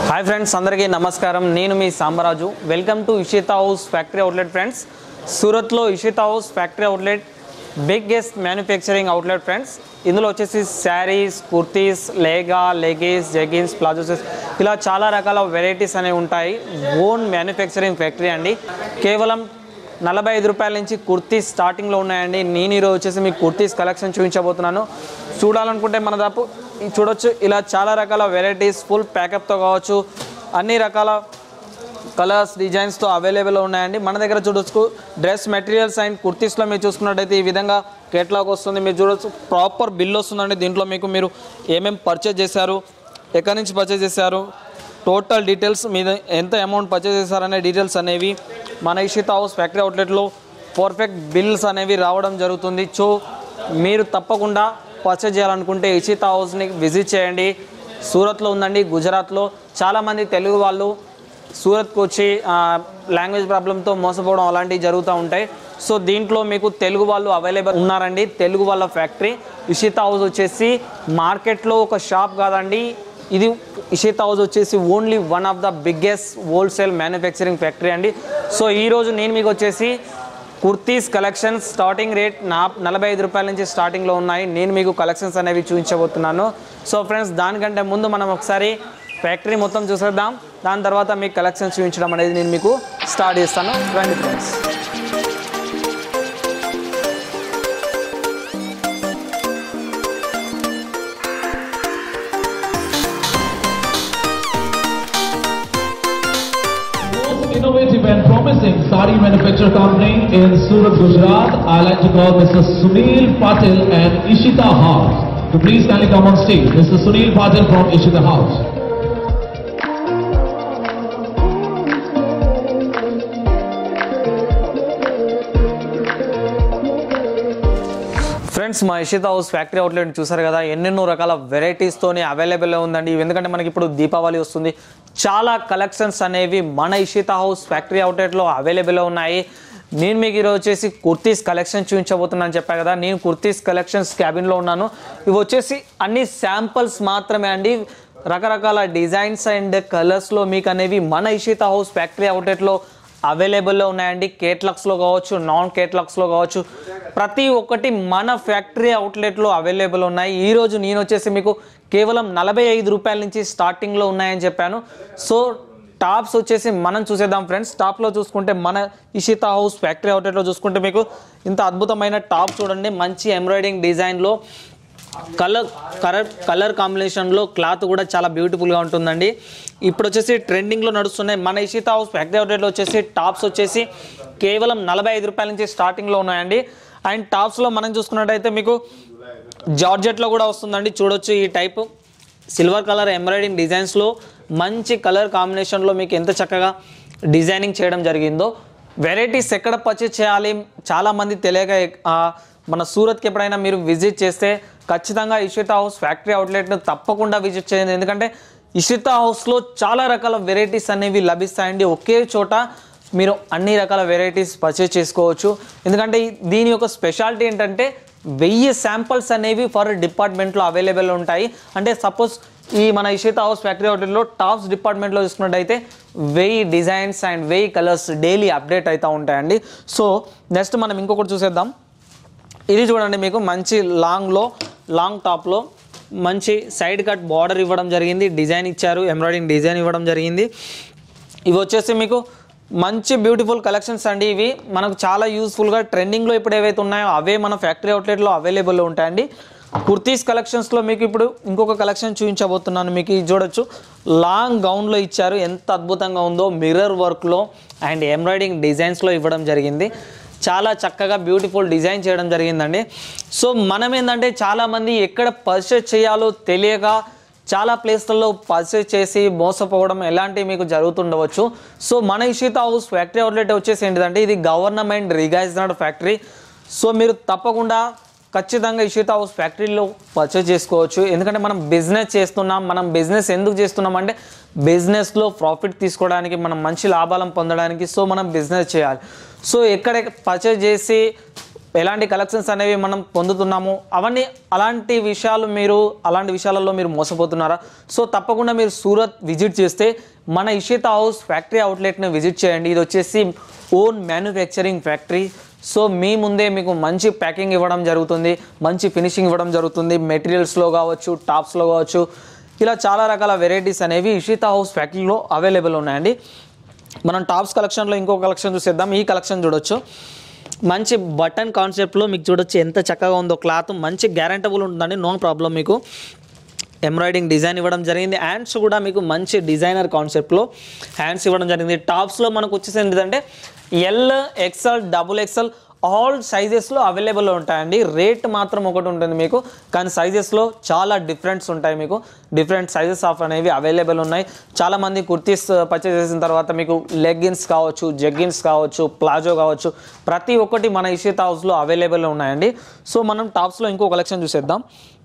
Hi friends అందరికీ నమస్కారం నేను మీ Sambaraju welcome to Ishita House factory outlet friends సూరత్లో Ishita House factory outlet biggest manufacturing outlet friends ఇందులో వచ్చేసి శారీస్ కుర్తీస్ లేగా లెగీస్ జెగిన్స్ ప్లాజోసెస్ ఇలా చాలా రకాల వెరైటీస్ అనేవి ఉంటాయి ఓన్ మ్యానుఫ్యాక్చరింగ్ ఫ్యాక్టరీ అండి కేవలం నలభై ఐదు రూపాయల నుంచి కుర్తీస్ స్టార్టింగ్లో ఉన్నాయండి నేను ఈరోజు వచ్చేసి మీకు కుర్తీస్ కలెక్షన్ చూపించబోతున్నాను చూడాలనుకుంటే మన దాపు ఈ చూడొచ్చు ఇలా చాలా రకాల వెరైటీస్ ఫుల్ ప్యాకప్తో కావచ్చు అన్ని రకాల కలర్స్ డిజైన్స్తో అవైలబుల్ ఉన్నాయండి మన దగ్గర చూడొచ్చు డ్రెస్ మెటీరియల్స్ అండ్ కుర్తీస్లో మీరు చూసుకున్నట్టయితే ఈ విధంగా కేటలాగ్ వస్తుంది మీరు చూడొచ్చు ప్రాపర్ బిల్ వస్తుందండి దీంట్లో మీకు మీరు ఏమేమి పర్చేజ్ చేశారు ఎక్కడి నుంచి పర్చేజ్ చేశారు టోటల్ డీటెయిల్స్ మీద ఎంత అమౌంట్ పర్చేజ్ చేశారనే డీటెయిల్స్ అనేవి మన ఇషిత హౌస్ ఫ్యాక్టరీ అవుట్లెట్లో పర్ఫెక్ట్ బిల్స్ అనేవి రావడం జరుగుతుంది సో మీరు తప్పకుండా పర్చేజ్ చేయాలనుకుంటే ఇషిత హౌస్ని విజిట్ చేయండి సూరత్లో ఉందండి గుజరాత్లో చాలామంది తెలుగు వాళ్ళు సూరత్కి వచ్చి లాంగ్వేజ్ ప్రాబ్లంతో మోసపోవడం అలాంటివి జరుగుతూ ఉంటాయి సో దీంట్లో మీకు తెలుగు వాళ్ళు అవైలబుల్ ఉన్నారండి తెలుగు వాళ్ళ ఫ్యాక్టరీ ఇషిత హౌస్ వచ్చేసి మార్కెట్లో ఒక షాప్ కాదండి ఇది ఇషిత హౌస్ వచ్చేసి only one of the biggest wholesale manufacturing factory అండి సో ఈరోజు నేను మీకు వచ్చేసి కుర్తీస్ కలెక్షన్స్ స్టార్టింగ్ రేట్ నా నలభై ఐదు రూపాయల నుంచి స్టార్టింగ్లో ఉన్నాయి నేను మీకు కలెక్షన్స్ అనేవి చూపించబోతున్నాను సో ఫ్రెండ్స్ దానికంటే ముందు మనం ఒకసారి ఫ్యాక్టరీ మొత్తం చూసేద్దాం దాని తర్వాత మీకు కలెక్షన్స్ చూపించడం అనేది నేను మీకు స్టార్ట్ చేస్తాను రండి friends most innovative and promising sari manufacturer company in Surat, Gujarat. I like to call Mr. Sunil Patil and Ishita House. So please kindly come on stage. Mr. Sunil Patil from Ishita House. Friends మా Ishita House factory outlet చూసారు కదా ఎన్నెన్నో రకాల వెరైటీస్తోని available ఉందండి ఎందుకంటే మనకి ఇప్పుడు దీపావళి వస్తుంది చాలా కలెక్షన్స్ అనేవి మన ఇషిత హౌస్ ఫ్యాక్టరీ అవుట్లెట్లో అవైలబుల్ ఉన్నాయి నేను మీకు ఈరోజు వచ్చేసి కుర్తీస్ కలెక్షన్ చూపించబోతున్నాను చెప్పా కదా నేను కుర్తీస్ కలెక్షన్స్ క్యాబిన్లో ఉన్నాను ఇవి వచ్చేసి అన్ని శాంపుల్స్ మాత్రమే అండి రకరకాల డిజైన్స్ అండ్ కలర్స్లో మీకు అనేవి మన ఇషిత హౌస్ ఫ్యాక్టరీ అవుట్లెట్లో అవైలబుల్లో ఉన్నాయండి కేట్లాక్స్లో కావచ్చు నాన్ కేట్లాక్స్లో కావచ్చు ప్రతి ఒక్కటి మన ఫ్యాక్టరీ అవుట్లెట్లో అవైలబుల్ ఉన్నాయి ఈరోజు నేను వచ్చేసి మీకు కేవలం నలభై ఐదు రూపాయల నుంచి స్టార్టింగ్లో ఉన్నాయని చెప్పాను సో టాప్స్ వచ్చేసి మనం చూసేద్దాం ఫ్రెండ్స్ టాప్లో చూసుకుంటే మన ఇషితా హౌస్ ఫ్యాక్టరీ అవుట్లెట్లో చూసుకుంటే మీకు ఇంత అద్భుతమైన టాప్ చూడండి మంచి ఎంబ్రాయిడింగ్ డిజైన్లో కలర్ కలర్ కలర్ కాంబినేషన్లో క్లాత్ కూడా చాలా బ్యూటిఫుల్గా ఉంటుందండి ఇప్పుడు వచ్చేసి ట్రెండింగ్లో నడుస్తున్నాయి మన ఇషిత హౌస్ ఫ్యాక్టరీ అవుట్లెట్లో వచ్చేసి టాప్స్ వచ్చేసి కేవలం నలభై ఐదు రూపాయల నుంచి స్టార్టింగ్లో ఉన్నాయండి అండ్ టాప్స్లో మనం చూసుకున్నట్టయితే మీకు జార్జెట్లో కూడా వస్తుందండి చూడొచ్చు ఈ టైప్ సిల్వర్ కలర్ ఎంబ్రాయిడింగ్ డిజైన్స్లో మంచి కలర్ కాంబినేషన్లో మీకు ఎంత చక్కగా డిజైనింగ్ చేయడం జరిగిందో వెరైటీస్ ఎక్కడ పర్చేస్ చేయాలి చాలామంది తెలియక ఆ, మన సూరత్కి ఎప్పుడైనా మీరు విజిట్ చేస్తే ఖచ్చితంగా ఇషితా హౌస్ ఫ్యాక్టరీ అవుట్లెట్ను తప్పకుండా విజిట్ చేయండి ఎందుకంటే ఇషితా హౌస్లో చాలా రకాల వెరైటీస్ అనేవి లభిస్తాయండి ఒకే చోట మీరు అన్ని రకాల వెరైటీస్ పర్చేస్ చేసుకోవచ్చు ఎందుకంటే ఈ- దీని యొక్క స్పెషాలిటీ ఏంటంటే వెయ్యి శాంపిల్స్ అనేవి ఫర్ డిపార్ట్మెంట్లో అవైలబుల్ ఉంటాయి అంటే సపోజ్ ఈ మన ఇషిత హౌస్ ఫ్యాక్టరీ అవుట్లెట్లో టాప్స్ డిపార్ట్మెంట్లో చూసుకున్నట్టయితే వెయ్యి డిజైన్స్ అండ్ వెయ్యి కలర్స్ డైలీ అప్డేట్ అవుతూ ఉంటాయండి సో నెక్స్ట్ మనం ఇంకొకటి చూసేద్దాం ఇది చూడండి మీకు మంచి లాంగ్లో లాంగ్ టాప్లో మంచి సైడ్ కట్ బార్డర్ ఇవ్వడం జరిగింది డిజైన్ ఇచ్చారు ఎంబ్రాయిడింగ్ డిజైన్ ఇవ్వడం జరిగింది ఇవి వచ్చేసి మీకు మంచి బ్యూటిఫుల్ కలెక్షన్స్ అండి ఇవి మనకు చాలా యూస్ఫుల్గా ట్రెండింగ్లో ఇప్పుడు ఏవైతే ఉన్నాయో అవే మన ఫ్యాక్టరీ అవుట్లెట్లో అవైలబుల్లో ఉంటాయండి కుర్తీస్ కలెక్షన్స్లో మీకు ఇప్పుడు ఇంకొక కలెక్షన్ చూపించబోతున్నాను మీకు ఇది చూడొచ్చు లాంగ్ గౌన్లో ఇచ్చారు ఎంత అద్భుతంగా ఉందో మిర్రర్ వర్క్లో అండ్ ఎంబ్రాయిడింగ్ డిజైన్స్లో ఇవ్వడం జరిగింది చాలా చక్కగా బ్యూటిఫుల్ డిజైన్ చేయడం జరిగిందండి సో మనం ఏంటంటే చాలామంది ఎక్కడ పర్చేస్ చేయాలో తెలియక చాలా ప్లేస్లలో పర్చేస్ చేసి మోసపోవడం ఎలాంటివి మీకు జరుగుతుండవచ్చు సో మన ఇషిత హౌస్ ఫ్యాక్టరీ అవుట్లెట్ వచ్చేసి ఏంటిదంటే ఇది గవర్నమెంట్ రిగైజ్డ్ ఫ్యాక్టరీ సో మీరు తప్పకుండా ఖచ్చితంగా ఇషిత హౌస్ ఫ్యాక్టరీలో పర్చేస్ చేసుకోవచ్చు ఎందుకంటే మనం బిజినెస్ చేస్తున్నాం మనం బిజినెస్ ఎందుకు చేస్తున్నాం అంటే బిజినెస్లో ప్రాఫిట్ తీసుకోవడానికి మనం మంచి లాభాలను పొందడానికి సో మనం బిజినెస్ చేయాలి సో ఎక్కడ పర్చేస్ చేసి ఎలాంటి కలెక్షన్స్ అనేవి మనం పొందుతున్నాము అవన్నీ అలాంటి విషయాలు మీరు అలాంటి విషయాలలో మీరు మోసపోతున్నారా సో తప్పకుండా మీరు సూరత్ విజిట్ చేస్తే మన ఇషిత హౌస్ ఫ్యాక్టరీ అవుట్లెట్ని విజిట్ చేయండి ఇది వచ్చేసి ఓన్ మ్యానుఫ్యాక్చరింగ్ ఫ్యాక్టరీ సో మీ ముందే మీకు మంచి ప్యాకింగ్ ఇవ్వడం జరుగుతుంది మంచి ఫినిషింగ్ ఇవ్వడం జరుగుతుంది మెటీరియల్స్లో కావచ్చు టాప్స్లో కావచ్చు ఇలా చాలా రకాల వెరైటీస్ అనేవి ఇషిత హౌస్ ఫ్యాక్టరీలో అవైలబుల్ ఉన్నాయండి మనం టాప్స్ కలెక్షన్లో ఇంకో కలెక్షన్ చూసేద్దాం ఈ కలెక్షన్ చూడొచ్చు మంచి బటన్ కాన్సెప్ట్లో మీకు చూడొచ్చు ఎంత చక్కగా ఉందో క్లాత్ మంచి గ్యారంటబుల్ ఉంటుందండి నో ప్రాబ్లం మీకు ఎంబ్రాయిడింగ్ డిజైన్ ఇవ్వడం జరిగింది హ్యాండ్స్ కూడా మీకు మంచి డిజైనర్ కాన్సెప్ట్లో హ్యాండ్స్ ఇవ్వడం జరిగింది టాప్స్లో మనకు వచ్చేసి ఏంటంటే L XL double XL all సైజెస్లో అవైలబుల్ ఉంటాయండి రేట్ మాత్రం ఒకటి ఉంటుంది మీకు కానీ సైజెస్లో చాలా డిఫరెంట్స్ ఉంటాయి మీకు డిఫరెంట్ సైజెస్ ఆఫ్ అనేవి అవైలబుల్ ఉన్నాయి చాలామంది కుర్తీస్ పర్చేస్ చేసిన తర్వాత మీకు లెగ్గిన్స్ కావచ్చు జగ్గిన్స్ కావచ్చు ప్లాజో కావచ్చు ప్రతి ఒక్కటి మన ఇషిత్ హౌస్లో అవైలబుల్ ఉన్నాయండి సో మనం టాప్స్లో ఇంకో కలెక్షన్ చూసేద్దాం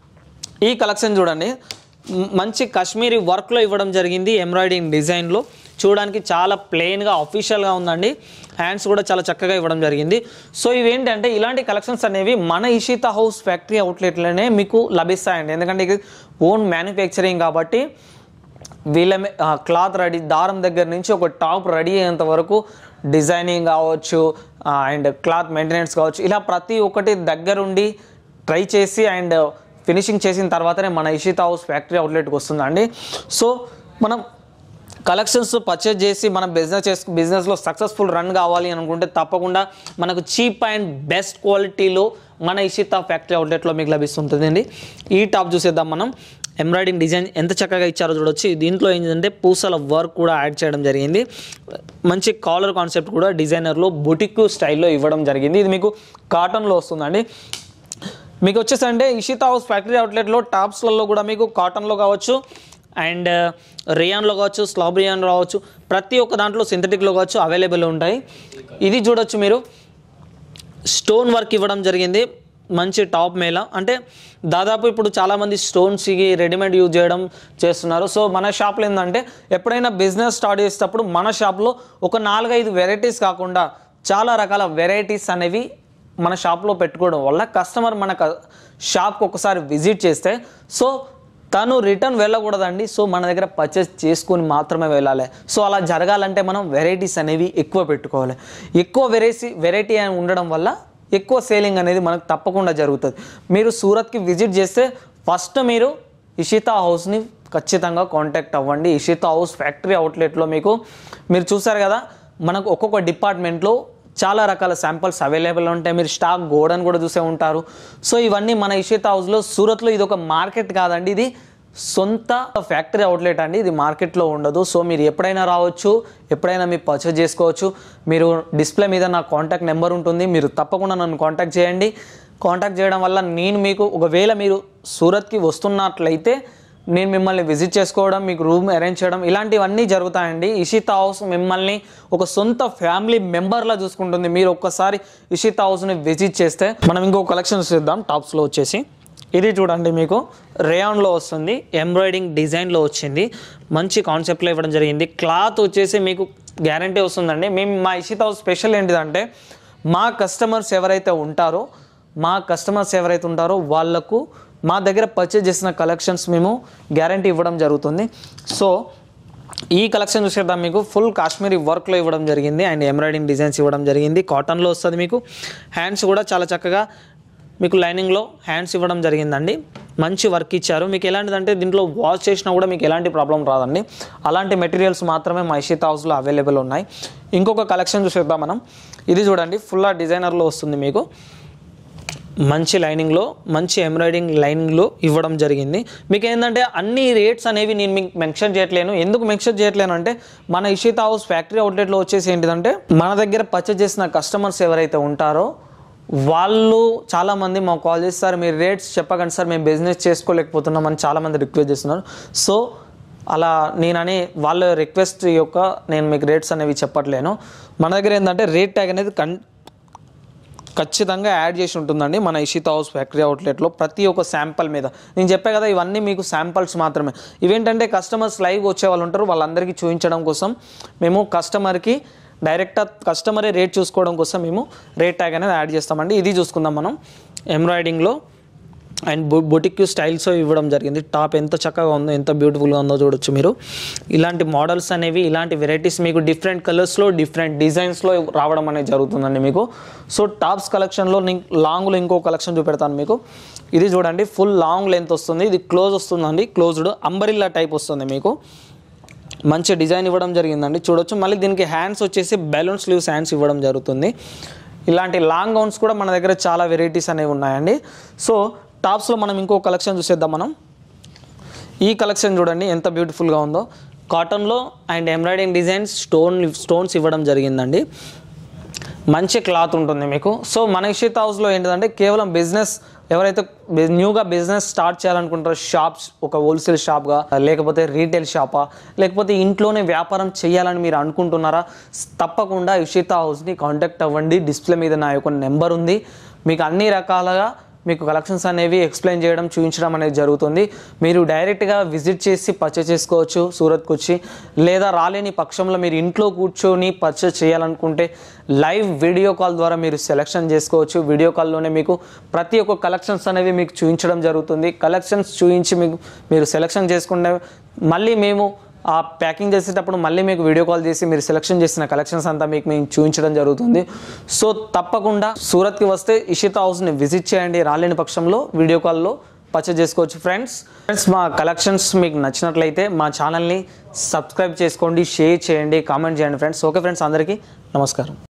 ఈ కలెక్షన్ చూడండి మ్- మంచి కాశ్మీరీ వర్క్లో ఇవ్వడం జరిగింది ఎంబ్రాయిడింగ్ డిజైన్లో చూడడానికి చాలా ప్లెయిన్గా అఫీషియల్గా ఉందండి హ్యాండ్స్ కూడా చాలా చక్కగా ఇవ్వడం జరిగింది సో ఇవేంటంటే ఇలాంటి కలెక్షన్స్ అనేవి మన ఇషిత హౌస్ ఫ్యాక్టరీ అవుట్లెట్లోనే మీకు లభిస్తాయండి ఎందుకంటే ఇది ఓన్ మ్యానుఫ్యాక్చరింగ్ కాబట్టి వీళ్ళ క్లాత్ రెడీ దారం దగ్గర నుంచి ఒక టాప్ రెడీ అయ్యేంత వరకు డిజైనింగ్ కావచ్చు అండ్ క్లాత్ మెయింటెనెన్స్ కావచ్చు ఇలా ప్రతి ఒక్కటి దగ్గరుండి ట్రై చేసి అండ్ ఫినిషింగ్ చేసిన తర్వాతనే మన ఇషిత హౌస్ ఫ్యాక్టరీ అవుట్లెట్కి వస్తుందండి సో మనం కలెక్షన్స్ పర్చేజ్ చేసి మనం బిజినెస్ చేసు బిజినెస్లో సక్సెస్ఫుల్ రన్ కావాలి అనుకుంటే తప్పకుండా మనకు చీప్ అండ్ బెస్ట్ క్వాలిటీలో మన ఇషిత ఫ్యాక్టరీ అవుట్లెట్లో మీకు లభిస్తుంటుందండి ఈ టాప్ చూసేద్దాం మనం ఎంబ్రాయిడింగ్ డిజైన్ ఎంత చక్కగా ఇచ్చారో చూడొచ్చు దీంట్లో ఏంటంటే పూసల వర్క్ కూడా యాడ్ చేయడం జరిగింది మంచి కాలర్ కాన్సెప్ట్ కూడా డిజైనర్లో బుటిక్ స్టైల్లో ఇవ్వడం జరిగింది ఇది మీకు కాటన్లో వస్తుందండి మీకు వచ్చేసి అంటే ఇషితా హౌస్ ఫ్యాక్టరీ అవుట్లెట్లో టాప్స్లలో కూడా మీకు కాటన్లో కావచ్చు అండ్ రియాన్లో కావచ్చు స్లాబ్ రియాన్లో కావచ్చు ప్రతి ఒక్క దాంట్లో సింథటిక్లో కావచ్చు అవైలబుల్ ఉంటాయి ఇది చూడొచ్చు మీరు స్టోన్ వర్క్ ఇవ్వడం జరిగింది మంచి టాప్ మేళ అంటే దాదాపు ఇప్పుడు చాలామంది స్టోన్స్కి రెడీమేడ్ యూజ్ చేయడం చేస్తున్నారు సో మన షాప్లో ఏంటంటే ఎప్పుడైనా బిజినెస్ స్టార్ట్ చేసేటప్పుడు మన షాప్లో ఒక నాలుగైదు వెరైటీస్ కాకుండా చాలా రకాల వెరైటీస్ అనేవి మన షాప్లో పెట్టుకోవడం వల్ల కస్టమర్ మన క- షాప్కి ఒకసారి విజిట్ చేస్తే సో తను రిటర్న్ వెళ్ళకూడదండి సో మన దగ్గర పర్చేస్ చేసుకొని మాత్రమే వెళ్ళాలి సో అలా జరగాలంటే మనం వెరైటీస్ అనేవి ఎక్కువ పెట్టుకోవాలి ఎక్కువ వెరైటీ వెరైటీ అని ఉండడం వల్ల ఎక్కువ సేలింగ్ అనేది మనకు తప్పకుండా జరుగుతుంది మీరు సూరత్కి విజిట్ చేస్తే ఫస్ట్ మీరు ఇషితా హౌస్ని ఖచ్చితంగా కాంటాక్ట్ అవ్వండి ఇషితా హౌస్ ఫ్యాక్టరీ అవుట్లెట్లో మీకు మీరు చూసారు కదా మనకు ఒక్కొక్క డిపార్ట్మెంట్లో చాలా రకాల శాంపిల్స్ అవైలబుల్ ఉంటాయి మీరు స్టాక్ గోడన్ కూడా చూసే ఉంటారు సో ఇవన్నీ మన ఇషిత హౌస్లో సూరత్లో ఇది ఒక మార్కెట్ కాదండి ఇది సొంత ఫ్యాక్టరీ అవుట్లెట్ అండి ఇది మార్కెట్లో ఉండదు సో మీరు ఎప్పుడైనా రావచ్చు ఎప్పుడైనా మీరు పర్చేజ్ చేసుకోవచ్చు మీరు డిస్ప్లే మీద నా కాంటాక్ట్ నెంబర్ ఉంటుంది మీరు తప్పకుండా నన్ను కాంటాక్ట్ చేయండి కాంటాక్ట్ చేయడం వల్ల నేను మీకు ఒకవేళ మీరు సూరత్కి వస్తున్నట్లయితే నేను మిమ్మల్ని విజిట్ చేసుకోవడం మీకు రూమ్ అరేంజ్ చేయడం ఇలాంటివన్నీ జరుగుతాయండి ఇషిత హౌస్ మిమ్మల్ని ఒక సొంత ఫ్యామిలీ మెంబర్లా చూసుకుంటుంది మీరు ఒక్కసారి ఇషిత హౌస్ని విజిట్ చేస్తే మనం ఇంకో కలెక్షన్ చూద్దాం టాప్స్లో వచ్చేసి ఇది చూడండి మీకు రేయాన్లో వస్తుంది ఎంబ్రాయిడింగ్ డిజైన్లో వచ్చింది మంచి కాన్సెప్ట్లో ఇవ్వడం జరిగింది క్లాత్ వచ్చేసి మీకు గ్యారంటీ వస్తుందండి మేము మా ఇషిత హౌస్ స్పెషల్ ఏంటిదంటే మా కస్టమర్స్ ఎవరైతే ఉంటారో మా కస్టమర్స్ ఎవరైతే ఉంటారో వాళ్ళకు మా దగ్గర పర్చేజ్ చేసిన కలెక్షన్స్ మేము గ్యారంటీ ఇవ్వడం జరుగుతుంది సో ఈ కలెక్షన్ చూసేద్దాం మీకు ఫుల్ కాశ్మీరీ వర్క్లో ఇవ్వడం జరిగింది అండ్ ఎంబ్రాయిడింగ్ డిజైన్స్ ఇవ్వడం జరిగింది కాటన్లో వస్తుంది మీకు హ్యాండ్స్ కూడా చాలా చక్కగా మీకు లైనింగ్లో హ్యాండ్స్ ఇవ్వడం జరిగిందండి మంచి వర్క్ ఇచ్చారు మీకు ఎలాంటిదంటే దీంట్లో వాష్ చేసినా కూడా మీకు ఎలాంటి ప్రాబ్లం రాదండి అలాంటి మెటీరియల్స్ మాత్రమే మా ఇషిత్ హౌస్లో అవైలబుల్ ఉన్నాయి ఇంకొక కలెక్షన్ చూసేద్దాం మనం ఇది చూడండి ఫుల్ డిజైనర్లో వస్తుంది మీకు మంచి లైనింగ్లో మంచి ఎంబ్రాయిడింగ్ లైనింగ్లో ఇవ్వడం జరిగింది మీకు ఏంటంటే అన్ని రేట్స్ అనేవి నేను మీకు మెన్షన్ చేయట్లేను ఎందుకు మెన్షన్ చేయట్లేను అంటే మన ఇషిత హౌస్ ఫ్యాక్టరీ అవుట్లెట్లో వచ్చేసి ఏంటిదంటే మన దగ్గర పర్చేజ్ చేసిన కస్టమర్స్ ఎవరైతే ఉంటారో వాళ్ళు చాలామంది మాకు కాల్ చేస్తారు మీరు రేట్స్ చెప్పకండి సార్ మేము బిజినెస్ చేసుకోలేకపోతున్నాం అని చాలామంది రిక్వెస్ట్ చేస్తున్నారు సో అలా నేను అనే వాళ్ళ రిక్వెస్ట్ యొక్క నేను మీకు రేట్స్ అనేవి చెప్పట్లేను మన దగ్గర ఏంటంటే రేట్ ట్యాగ్ అనేది కన్ ఖచ్చితంగా యాడ్ చేసి ఉంటుందండి మన ఇషిత హౌస్ ఫ్యాక్టరీ అవుట్లెట్లో ప్రతి ఒక్క శాంపుల్ మీద నేను చెప్పా కదా ఇవన్నీ మీకు శాంపిల్స్ మాత్రమే ఇవేంటంటే కస్టమర్స్ లైవ్ వచ్చే వాళ్ళు ఉంటారు వాళ్ళందరికీ చూపించడం కోసం మేము కస్టమర్కి డైరెక్ట్ కస్టమరే రేట్ చూసుకోవడం కోసం మేము రేట్ ట్యాగ్ అనేది యాడ్ చేస్తామండి ఇది చూసుకుందాం మనం ఎంబ్రాయిడింగ్లో అండ్ బొ బొటిక్ స్టైల్స్ ఇవ్వడం జరిగింది టాప్ ఎంత చక్కగా ఉందో ఎంత బ్యూటిఫుల్గా ఉందో చూడొచ్చు మీరు ఇలాంటి మోడల్స్ అనేవి ఇలాంటి వెరైటీస్ మీకు డిఫరెంట్ కలర్స్లో డిఫరెంట్ డిజైన్స్లో రావడం అనేది జరుగుతుందండి మీకు సో టాప్స్ కలెక్షన్లో లాంగ్లో ఇంకో కలెక్షన్ చూపెడతాను మీకు ఇది చూడండి ఫుల్ లాంగ్ లెంత్ వస్తుంది ఇది క్లోజ్ వస్తుందండి క్లోజ్డ్ అంబరిల్లా టైప్ వస్తుంది మీకు మంచి డిజైన్ ఇవ్వడం జరిగిందండి చూడొచ్చు మళ్ళీ దీనికి హ్యాండ్స్ వచ్చేసి బెలూన్ స్లీవ్స్ హ్యాండ్స్ ఇవ్వడం జరుగుతుంది ఇలాంటి లాంగ్ గౌన్స్ కూడా మన దగ్గర చాలా వెరైటీస్ అనేవి ఉన్నాయండి సో టాప్స్లో మనం ఇంకో కలెక్షన్ చూసేద్దాం మనం ఈ కలెక్షన్ చూడండి ఎంత బ్యూటిఫుల్గా ఉందో కాటన్లో and embroidering designs stone stones ఇవ్వడం జరిగిందండి మంచి క్లాత్ ఉంటుంది మీకు సో మన ఇషిత్ హౌస్లో ఏంటంటే కేవలం బిజినెస్ ఎవరైతే బి- న్యూగా బిజినెస్ స్టార్ట్ చేయాలనుకుంటారో షాప్స్ ఒక హోల్సేల్ షాప్గా లేకపోతే రీటైల్ షాపా లేకపోతే ఇంట్లోనే వ్యాపారం చేయాలని మీరు అనుకుంటున్నారా స్- తప్పకుండా ఇషిత హౌస్ని కాంటాక్ట్ అవ్వండి డిస్ప్లే మీద నా యొక్క నెంబర్ ఉంది మీకు అన్ని రకాలుగా మీకు కలెక్షన్స్ అనేవి ఎక్స్ప్లెయిన్ చేయడం చూపించడం అనేది జరుగుతుంది మీరు డైరెక్ట్గా విజిట్ చేసి పర్చేస్ చేసుకోవచ్చు సూరత్కి వచ్చి లేదా రాలేని పక్షంలో మీరు ఇంట్లో కూర్చొని పర్చేస్ చేయాలనుకుంటే లైవ్ వీడియో కాల్ ద్వారా మీరు సెలెక్షన్ చేసుకోవచ్చు వీడియో కాల్లోనే మీకు ప్రతి ఒక్క కలెక్షన్స్ అనేవి మీకు చూపించడం జరుగుతుంది కలెక్షన్స్ చూపించి మీకు మీరు సెలెక్షన్ చేసుకుంటే మళ్ళీ మేము ఆ ప్యాకింగ్ చేసేటప్పుడు మళ్ళీ మీకు వీడియో కాల్ చేసి మీరు సెలెక్షన్ చేసిన కలెక్షన్స్ అంతా మీకు మేము చూపించడం జరుగుతుంది సో తప్పకుండా సూరత్కి వస్తే ఇషిత హౌస్ని విజిట్ చేయండి రాలేని పక్షంలో వీడియో కాల్లో పర్చేజ్ చేసుకోవచ్చు ఫ్రెండ్స్ ఫ్రెండ్స్ మా కలెక్షన్స్ మీకు నచ్చినట్లయితే మా ఛానల్ని సబ్స్క్రైబ్ చేసుకోండి షేర్ చేయండి కామెంట్ చేయండి ఫ్రెండ్స్ ఓకే ఫ్రెండ్స్ అందరికీ నమస్కారం